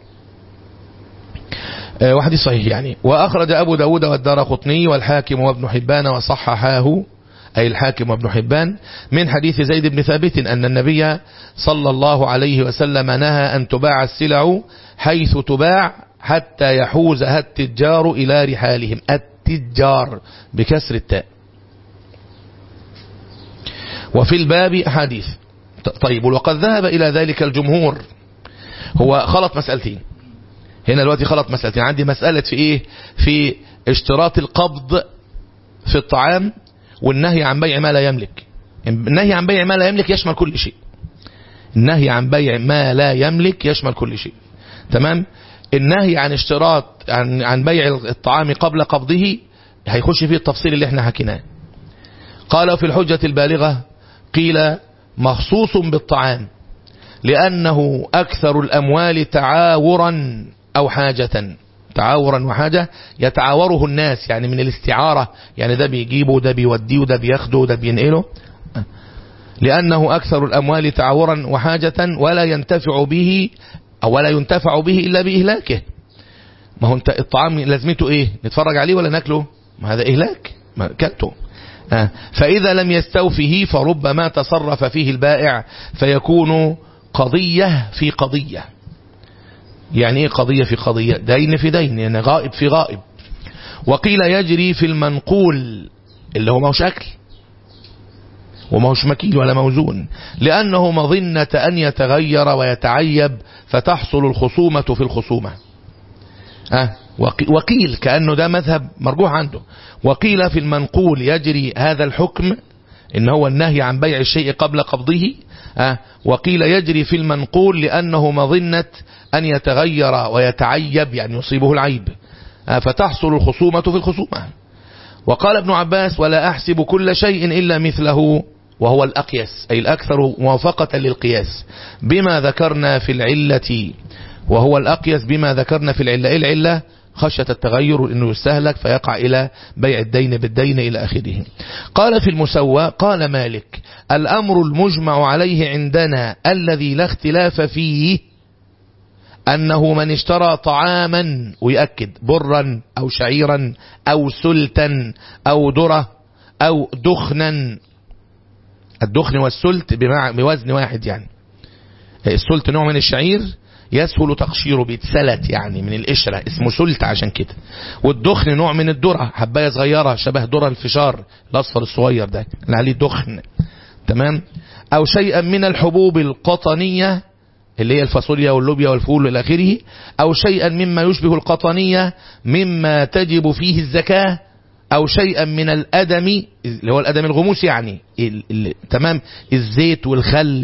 وحديث صحيح يعني وأخرج أبو داود والدار قطني والحاكم وابن حبان وصححاه أي الحاكم وابن حبان من حديث زيد بن ثابت أن النبي صلى الله عليه وسلم نهى أن تباع السلع حيث تباع حتى يحوزها التجار إلى رحالهم التجار بكسر التاء وفي الباب أحاديث طيب وقد ذهب إلى ذلك الجمهور هو خلط مسألتين هنا دلوقتي خلط مسألتين عندي مسألة في ايه في اشتراط القبض في الطعام والنهي عن بيع ما لا يملك النهي عن بيع ما لا يملك يشمل كل شيء النهي عن بيع ما لا يملك يشمل كل شيء تمام النهي عن اشتراط عن عن بيع الطعام قبل قبضه هيخش فيه التفصيل اللي احنا حكيناه قال في الحجة البالغة قيل مخصوص بالطعام لأنه أكثر الأموال تعاورا أو حاجة تعاورا وحاجة يتعاوره الناس يعني من الاستعارة يعني ده بيجيبه ده بيوديه ده بياخده ده بينقله لأنه أكثر الأموال تعاورا وحاجة ولا ينتفع به أو ولا ينتفع به إلا بإهلاكه ما هو انت الطعام لازمته ايه نتفرج عليه ولا ناكله ما هذا إهلاك ما كلته آه. فإذا لم يستوفه فربما تصرف فيه البائع فيكون قضية في قضية يعني ايه قضية في قضية دين في دين يعني غائب في غائب وقيل يجري في المنقول اللي هو ما هوش أكل وما هوش مكيل ولا موزون لأنه مظنة أن يتغير ويتعيب فتحصل الخصومة في الخصومة أه وقيل كأنه ده مذهب مرجوح عنده وقيل في المنقول يجري هذا الحكم إن هو النهي عن بيع الشيء قبل قبضه أه وقيل يجري في المنقول لأنه مظنة أن يتغير ويتعيب يعني يصيبه العيب أه فتحصل الخصومة في الخصومة وقال ابن عباس ولا أحسب كل شيء إلا مثله وهو الأقيس أي الأكثر موافقة للقياس بما ذكرنا في العلة وهو الأقيس بما ذكرنا في العلة إيه العلة خشية التغير انه يستهلك فيقع الى بيع الدين بالدين الى اخره قال في المسوى قال مالك الامر المجمع عليه عندنا الذي لا اختلاف فيه انه من اشترى طعاما ويأكد برا او شعيرا او سلتا او ذرة او دخنا الدخن والسلت بوزن واحد يعني السلت نوع من الشعير يسهل تقشيره بيتسلت يعني من القشرة اسمه سلت عشان كده والدخن نوع من الذرة حباية صغيرة شبه ذرة الفشار الأصفر الصغير ده اللي عليه دخن تمام أو شيئا من الحبوب القطنية اللي هي الفاصوليا واللوبيا والفول إلى آخره أو شيئا مما يشبه القطنية مما تجب فيه الزكاة أو شيئا من الأدم اللي هو الأدم الغموس يعني ال ال تمام الزيت والخل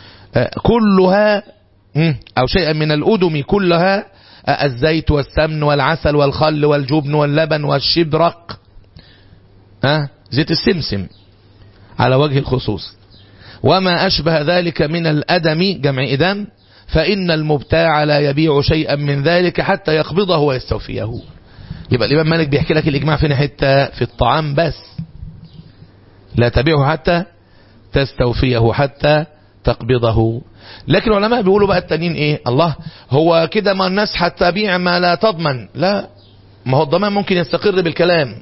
كلها أو شيئا من الأدم كلها الزيت والسمن والعسل والخل والجبن واللبن والشبرق أه؟ زيت السمسم على وجه الخصوص وما أشبه ذلك من الأدم جمع إدام فإن المبتاع لا يبيع شيئا من ذلك حتى يقبضه ويستوفيه يبقى الإمام مالك بيحكي لك الإجماع فين حتى في الطعام بس لا تبيعه حتى تستوفيه حتى تقبضه لكن العلماء بيقولوا بقى التانيين ايه الله هو كده ما الناس هتبيع ما لا تضمن لا ما هو الضمان ممكن يستقر بالكلام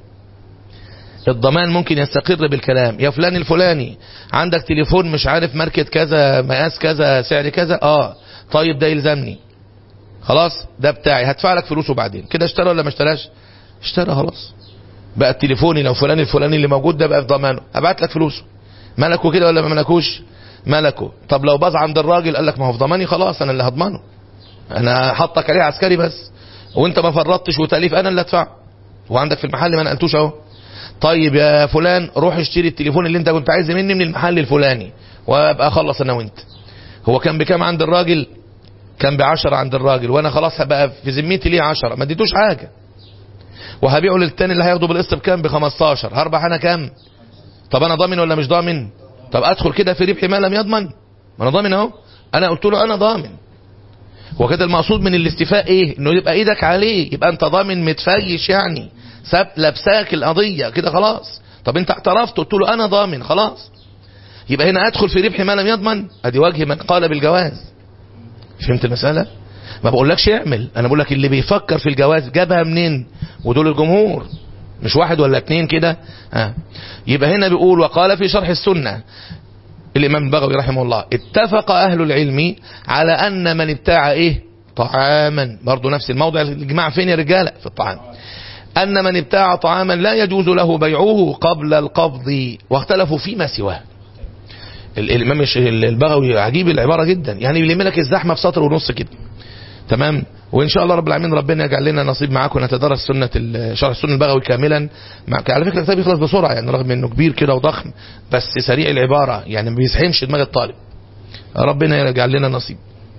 الضمان ممكن يستقر بالكلام يا فلان الفلاني عندك تليفون مش عارف ماركة كذا مقاس كذا سعر كذا اه طيب ده يلزمني خلاص ده بتاعي هدفع لك فلوسه بعدين كده اشترى ولا ما اشتراش اشترى خلاص بقى التليفوني لو فلان الفلاني اللي موجود ده بقى في ضمانه هبعت لك فلوسه ملكه كده ولا ما ملكوش ملكه طب لو باظ عند الراجل قال لك ما هو في ضماني خلاص انا اللي هضمنه انا حطك عليه عسكري بس وانت ما فرطتش وتاليف انا اللي ادفع وعندك في المحل ما نقلتوش اهو طيب يا فلان روح اشتري التليفون اللي انت كنت عايزه مني من المحل الفلاني وابقى اخلص انا وانت هو كان بكام عند الراجل كان بعشرة عند الراجل وانا خلاص هبقى في ذمتي ليه عشرة ما اديتوش حاجة وهبيعه للتاني اللي هياخده بالقسط بكام ب 15 هربح انا كام طب انا ضامن ولا مش ضامن طب ادخل كده في ربح ما لم يضمن ما انا ضامن اهو انا قلت له انا ضامن هو كده المقصود من الاستيفاء ايه انه يبقى ايدك عليه يبقى انت ضامن متفيش يعني ساب لبساك القضيه كده خلاص طب انت اعترفت قلت له انا ضامن خلاص يبقى هنا ادخل في ربح ما لم يضمن ادي وجه من قال بالجواز فهمت المساله ما بقولكش اعمل انا بقول لك اللي بيفكر في الجواز جابها منين ودول الجمهور مش واحد ولا اتنين كده آه. يبقى هنا بيقول وقال في شرح السنة الإمام البغوي رحمه الله اتفق أهل العلم على أن من ابتاع إيه طعاما برضو نفس الموضع الإجماع فين يا رجالة في الطعام أن من ابتاع طعاما لا يجوز له بيعه قبل القبض واختلفوا فيما سواه الإمام البغوي عجيب العبارة جدا يعني بيلم لك الزحمة في سطر ونص كده تمام وان شاء الله رب العالمين ربنا يجعل لنا نصيب معاكم نتدرس سنه شرح السنه البغوي كاملا مع على فكره الكتاب يخلص بسرعه يعني رغم انه كبير كده وضخم بس سريع العباره يعني ما بيسحمش دماغ الطالب ربنا يجعل لنا نصيب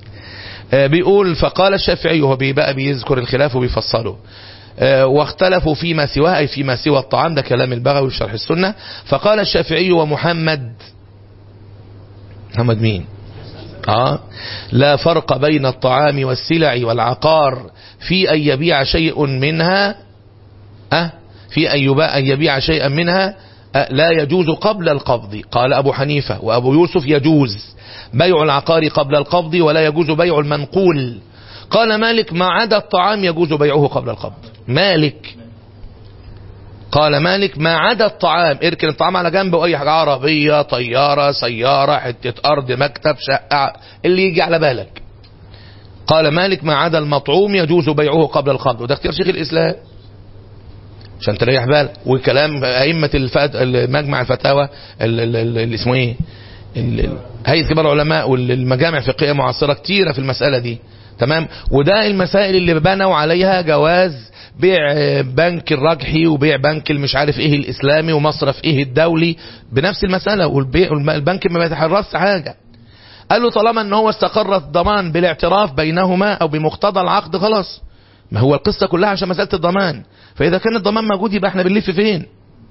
بيقول فقال الشافعي هو بقى بيذكر الخلاف وبيفصله واختلفوا فيما سواه أي فيما سوى الطعام ده كلام البغوي في شرح السنة فقال الشافعي ومحمد محمد مين آه لا فرق بين الطعام والسلع والعقار في أن يبيع شيء منها أه في أن, أن يبيع شيئا منها لا يجوز قبل القبض قال أبو حنيفة وأبو يوسف يجوز بيع العقار قبل القبض ولا يجوز بيع المنقول قال مالك ما عدا الطعام يجوز بيعه قبل القبض مالك قال مالك ما عدا الطعام اركن الطعام على جنب واي حاجه عربيه طياره سياره حته ارض مكتب شقه اللي يجي على بالك قال مالك ما عدا المطعوم يجوز بيعه قبل القبض وده اختيار شيخ الاسلام عشان تريح بالك وكلام ائمه الفت... مجمع الفتاوى اللي اسمه ايه هيئه كبار العلماء والمجامع الفقهيه معاصره كتيره في المساله دي تمام وده المسائل اللي بنوا عليها جواز بيع بنك الرجحي وبيع بنك المش عارف ايه الاسلامي ومصرف ايه الدولي بنفس المساله والبيع البنك ما بيتحرصش حاجه قال له طالما ان هو استقر الضمان بالاعتراف بينهما او بمقتضى العقد خلاص ما هو القصه كلها عشان مساله الضمان فاذا كان الضمان موجود يبقى احنا بنلف فين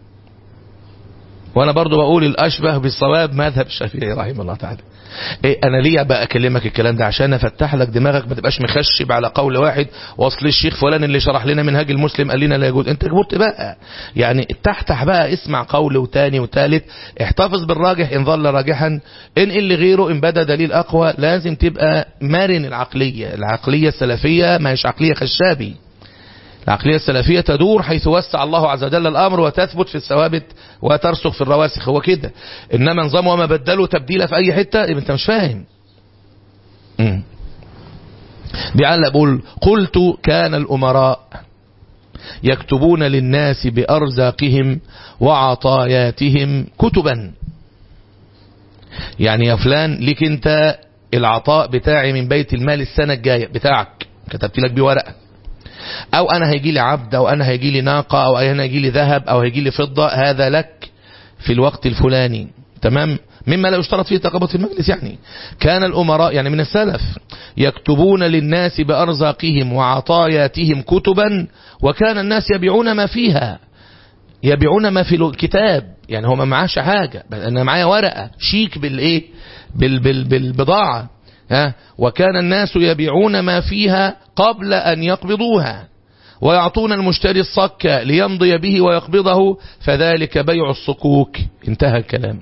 وانا برضو بقول الاشبه بالصواب مذهب الشافعي رحمه الله تعالى إيه انا ليه بقى اكلمك الكلام ده عشان افتح لك دماغك ما تبقاش مخشب على قول واحد واصل الشيخ فلان اللي شرح لنا منهاج المسلم قال لنا لا يجوز انت كبرت بقى يعني تحتح بقى اسمع قول وتاني وتالت احتفظ بالراجح ان ظل راجحا انقل لغيره ان بدا دليل اقوى لازم تبقى مرن العقليه العقليه السلفيه ما هيش عقليه خشابي العقلية السلفية تدور حيث وسع الله عز وجل الأمر وتثبت في الثوابت وترسخ في الرواسخ هو كده إنما نظام وما بدلوا تبديله في أي حتة يبقى أنت مش فاهم مم. بيعلق بقول قلت كان الأمراء يكتبون للناس بأرزاقهم وعطاياتهم كتبا يعني يا فلان ليك انت العطاء بتاعي من بيت المال السنة الجاية بتاعك كتبت لك بيه ورقة او انا هيجي لي عبد او انا هيجي لي ناقة او انا هيجي لي ذهب او هيجي لي فضة هذا لك في الوقت الفلاني تمام مما لا يشترط فيه تقابض في المجلس يعني كان الأمراء يعني من السلف يكتبون للناس بأرزاقهم وعطاياتهم كتبا وكان الناس يبيعون ما فيها يبيعون ما في الكتاب يعني هو ما معاش حاجة أنا معايا ورقة شيك بالإيه بال بال بالبضاعة ها وكان الناس يبيعون ما فيها قبل أن يقبضوها ويعطون المشتري الصك ليمضي به ويقبضه فذلك بيع الصكوك انتهى الكلام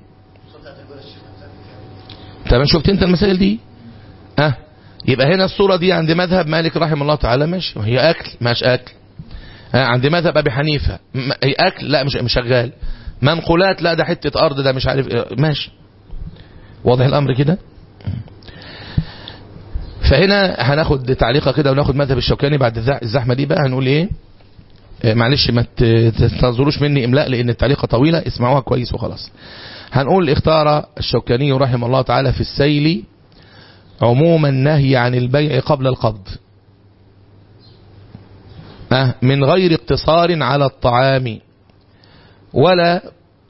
تمام شفت انت المسائل دي ها أه؟ يبقى هنا الصورة دي عند مذهب مالك رحمه الله تعالى ماشي وهي أكل مش أكل ها عند مذهب أبي حنيفة هي أكل لا مش مش شغال منقولات لا ده حتة أرض ده مش عارف ماشي واضح الأمر كده فهنا هناخد تعليقة كده وناخد مذهب الشوكاني بعد الزحمة دي بقى هنقول ايه معلش ما تنظروش مني املاء لان التعليقة طويلة اسمعوها كويس وخلاص هنقول اختار الشوكاني رحمه الله تعالى في السيل عموم النهي عن البيع قبل القبض من غير اقتصار على الطعام ولا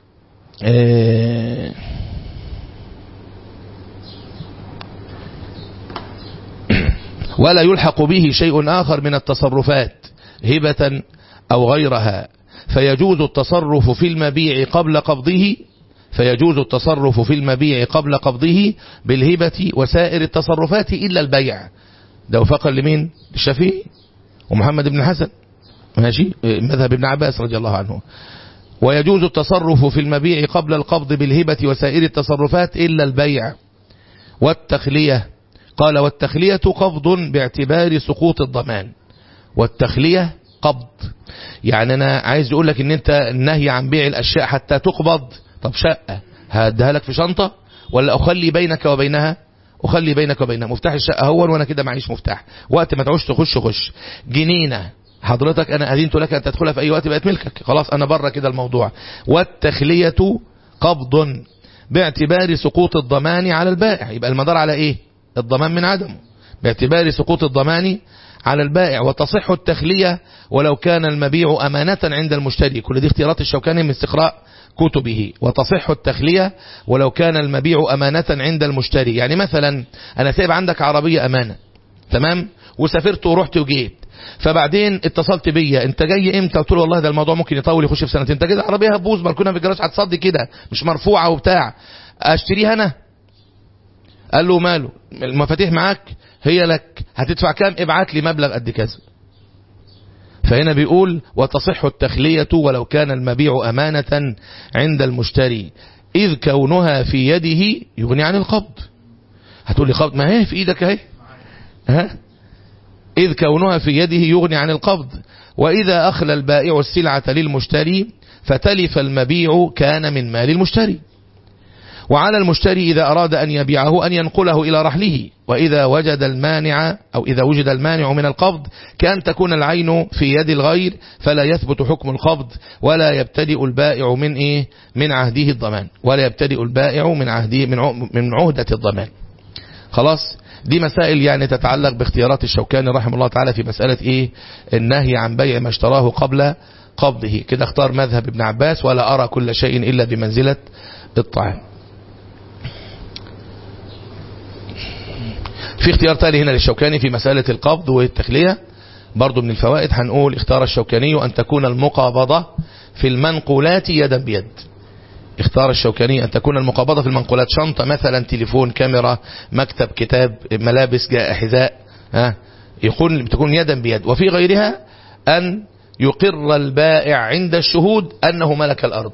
ولا يلحق به شيء آخر من التصرفات هبة أو غيرها فيجوز التصرف في المبيع قبل قبضه فيجوز التصرف في المبيع قبل قبضه بالهبة وسائر التصرفات إلا البيع ده وفقا لمين الشافعي ومحمد بن حسن ماشي مذهب ابن عباس رضي الله عنه ويجوز التصرف في المبيع قبل القبض بالهبة وسائر التصرفات إلا البيع والتخلية قال والتخلية قبض باعتبار سقوط الضمان والتخلية قبض يعني أنا عايز أقول لك أن أنت النهي عن بيع الأشياء حتى تقبض طب شقة هديها لك في شنطة ولا أخلي بينك وبينها أخلي بينك وبينها مفتاح الشقة هو وأنا كده معيش مفتاح وقت ما تعوش تخش خش جنينة حضرتك أنا أذنت لك أن تدخلها في أي وقت بقت ملكك خلاص أنا بره كده الموضوع والتخلية قبض باعتبار سقوط الضمان على البائع يبقى المدار على إيه الضمان من عدمه باعتبار سقوط الضمان على البائع وتصح التخلية ولو كان المبيع أمانة عند المشتري كل دي اختيارات الشوكاني من استقراء كتبه وتصح التخلية ولو كان المبيع أمانة عند المشتري يعني مثلا أنا سايب عندك عربية أمانة تمام وسافرت ورحت وجيت فبعدين اتصلت بيا انت جاي امتى قلت له والله ده الموضوع ممكن يطول يخش في سنتين انت كده عربيه هتبوظ مركونه في الجراج هتصدي كده مش مرفوعه وبتاع اشتريها انا قال له ماله المفاتيح معاك هي لك هتدفع كام ابعت لي مبلغ قد كذا فهنا بيقول وتصح التخلية ولو كان المبيع أمانة عند المشتري إذ كونها في يده يغني عن القبض هتقول لي قبض ما هي في إيدك اهي ها إذ كونها في يده يغني عن القبض وإذا أخلى البائع السلعة للمشتري فتلف المبيع كان من مال المشتري وعلى المشتري إذا أراد أن يبيعه أن ينقله إلى رحله وإذا وجد المانع أو إذا وجد المانع من القبض كأن تكون العين في يد الغير فلا يثبت حكم القبض ولا يبتدئ البائع من إيه من عهده الضمان ولا يبتدئ البائع من عهده من من عهدة الضمان خلاص دي مسائل يعني تتعلق باختيارات الشوكاني رحمه الله تعالى في مسألة إيه النهي عن بيع ما اشتراه قبل قبضه كده اختار مذهب ابن عباس ولا أرى كل شيء إلا بمنزلة الطعام في اختيار تاني هنا للشوكاني في مسألة القبض والتخلية برضو من الفوائد هنقول اختار الشوكاني أن تكون المقابضة في المنقولات يدا بيد اختار الشوكاني أن تكون المقابضة في المنقولات شنطة مثلا تليفون كاميرا مكتب كتاب ملابس جاء حذاء ها يكون تكون يدا بيد وفي غيرها أن يقر البائع عند الشهود أنه ملك الأرض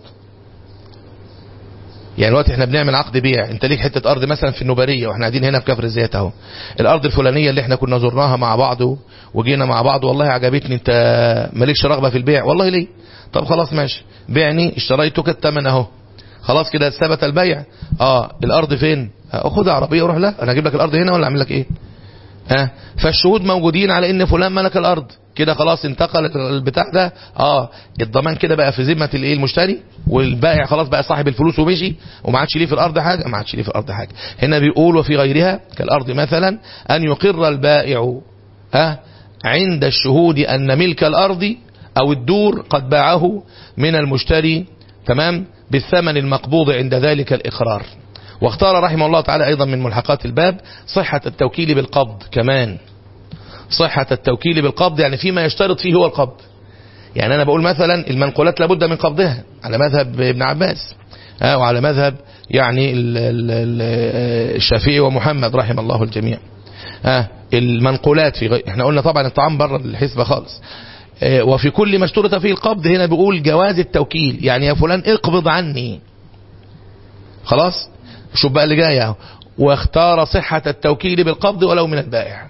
يعني الوقت احنا بنعمل عقد بيع انت ليك حته ارض مثلا في النوباريه واحنا قاعدين هنا في كفر الزيات اهو الارض الفلانيه اللي احنا كنا زرناها مع بعض وجينا مع بعض والله عجبتني انت مالكش رغبه في البيع والله ليه طب خلاص ماشي بيعني اشتريتك الثمن اهو خلاص كده ثبت البيع اه الارض فين خد عربيه وروح لا انا اجيب لك الارض هنا ولا اعمل لك ايه ها فالشهود موجودين على ان فلان ملك الارض كده خلاص انتقل البتاع ده اه الضمان كده بقى في ذمه الايه المشتري والبائع خلاص بقى صاحب الفلوس ومشي وما عادش ليه في الارض حاجه ما عادش ليه في الارض حاجه هنا بيقول وفي غيرها كالارض مثلا ان يقر البائع ها عند الشهود ان ملك الارض او الدور قد باعه من المشتري تمام بالثمن المقبوض عند ذلك الاقرار واختار رحمه الله تعالى أيضا من ملحقات الباب صحة التوكيل بالقبض كمان صحة التوكيل بالقبض يعني فيما يشترط فيه هو القبض يعني أنا بقول مثلا المنقولات لابد من قبضها على مذهب ابن عباس آه وعلى مذهب يعني الشافعي ومحمد رحم الله الجميع آه المنقولات في غير احنا قلنا طبعا الطعام بره الحسبة خالص آه وفي كل ما اشترط فيه القبض هنا بيقول جواز التوكيل يعني يا فلان اقبض عني خلاص شوف بقى اللي جاي اهو واختار صحة التوكيل بالقبض ولو من البائع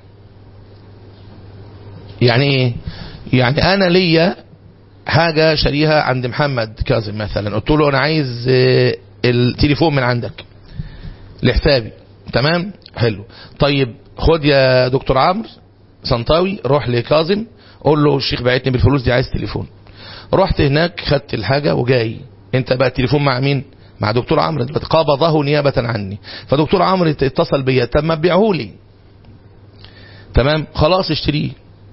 يعني ايه يعني انا ليا حاجة شاريها عند محمد كاظم مثلا قلت له انا عايز التليفون من عندك لحسابي تمام حلو طيب خد يا دكتور عمرو سنطاوي روح لكاظم قول له الشيخ بعتني بالفلوس دي عايز تليفون رحت هناك خدت الحاجة وجاي انت بقى التليفون مع مين مع دكتور عمرو قبضه نيابة عني فدكتور عمرو اتصل بيا طب ما تبيعه لي تمام خلاص اشتريه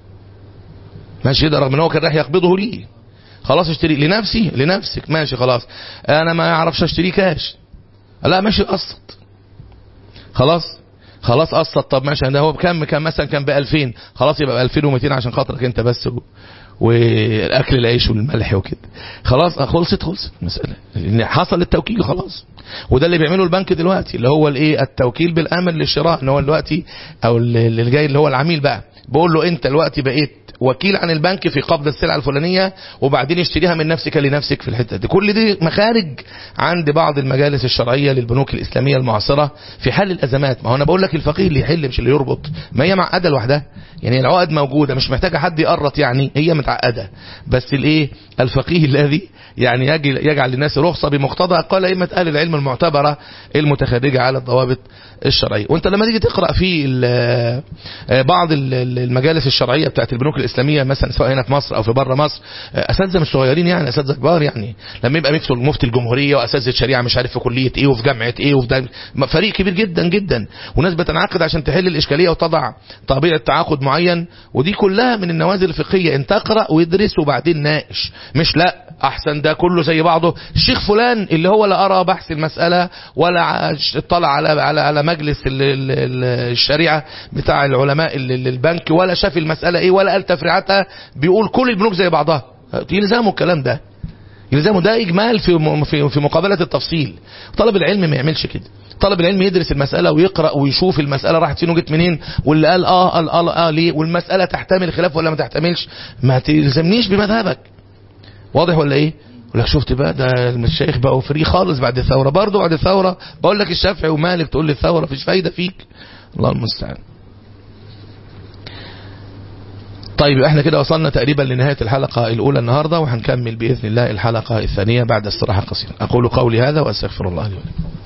ماشي ده رغم ان هو كان رايح يقبضه لي خلاص اشتري لنفسي لنفسك ماشي خلاص انا ما اعرفش اشتريه كاش لا ماشي قسط خلاص خلاص قسط طب ماشي ده هو بكم كان مثلا كان ب 2000 خلاص يبقى ب 2200 عشان خاطرك انت بس والاكل العيش والملح وكده خلاص خلصت خلصت المساله حصل التوكيل خلاص وده اللي بيعمله البنك دلوقتي اللي هو الايه التوكيل بالامن للشراء ان هو دلوقتي او اللي جاي اللي هو العميل بقى بقول له انت دلوقتي بقيت وكيل عن البنك في قبض السلعة الفلانية وبعدين اشتريها من نفسك لنفسك في الحتة دي كل دي مخارج عند بعض المجالس الشرعية للبنوك الإسلامية المعاصرة في حل الأزمات ما هو أنا بقول لك الفقيه اللي يحل مش اللي يربط ما هي معقدة لوحدها يعني العقد موجودة مش محتاجة حد يقرط يعني هي متعقدة بس الايه الفقيه الذي يعني يجعل للناس رخصة بمقتضى قال أئمة أهل العلم المعتبرة المتخرجة على الضوابط الشرعية وانت لما تيجي تقرأ في بعض المجالس الشرعية بتاعت البنوك الإسلامية مثلا سواء هنا في مصر أو في بره مصر أساتذة مش صغيرين يعني أساتذة كبار يعني لما يبقى مفتي مفتي الجمهورية وأساتذة شريعة مش عارف في كلية إيه وفي جامعة إيه وفي فريق كبير جدا جدا وناس بتنعقد عشان تحل الإشكالية وتضع طبيعة تعاقد معين ودي كلها من النوازل الفقهية انت اقرأ وادرس وبعدين ناقش مش لا احسن ده كله زي بعضه الشيخ فلان اللي هو لا ارى بحث المسألة ولا اطلع على على على مجلس الشريعة بتاع العلماء البنك ولا شاف المسألة ايه ولا قال تفريعاتها بيقول كل البنوك زي بعضها يلزموا الكلام ده يلزمه ده اجمال في في في مقابله التفصيل طالب العلم ما يعملش كده طالب العلم يدرس المسألة ويقرأ ويشوف المسألة راحت فين وجت منين واللي قال اه قال اه, آه ليه والمسألة تحتمل خلاف ولا ما تحتملش ما تلزمنيش بمذهبك واضح ولا ايه يقول لك شفت بقى ده المشايخ بقوا فري خالص بعد الثورة برضه بعد الثورة بقول لك الشافعي ومالك تقول لي الثورة مفيش فايدة فيك الله المستعان طيب احنا كده وصلنا تقريبا لنهاية الحلقة الأولى النهاردة وهنكمل بإذن الله الحلقة الثانية بعد استراحة قصيرة أقول قولي هذا وأستغفر الله لي ولكم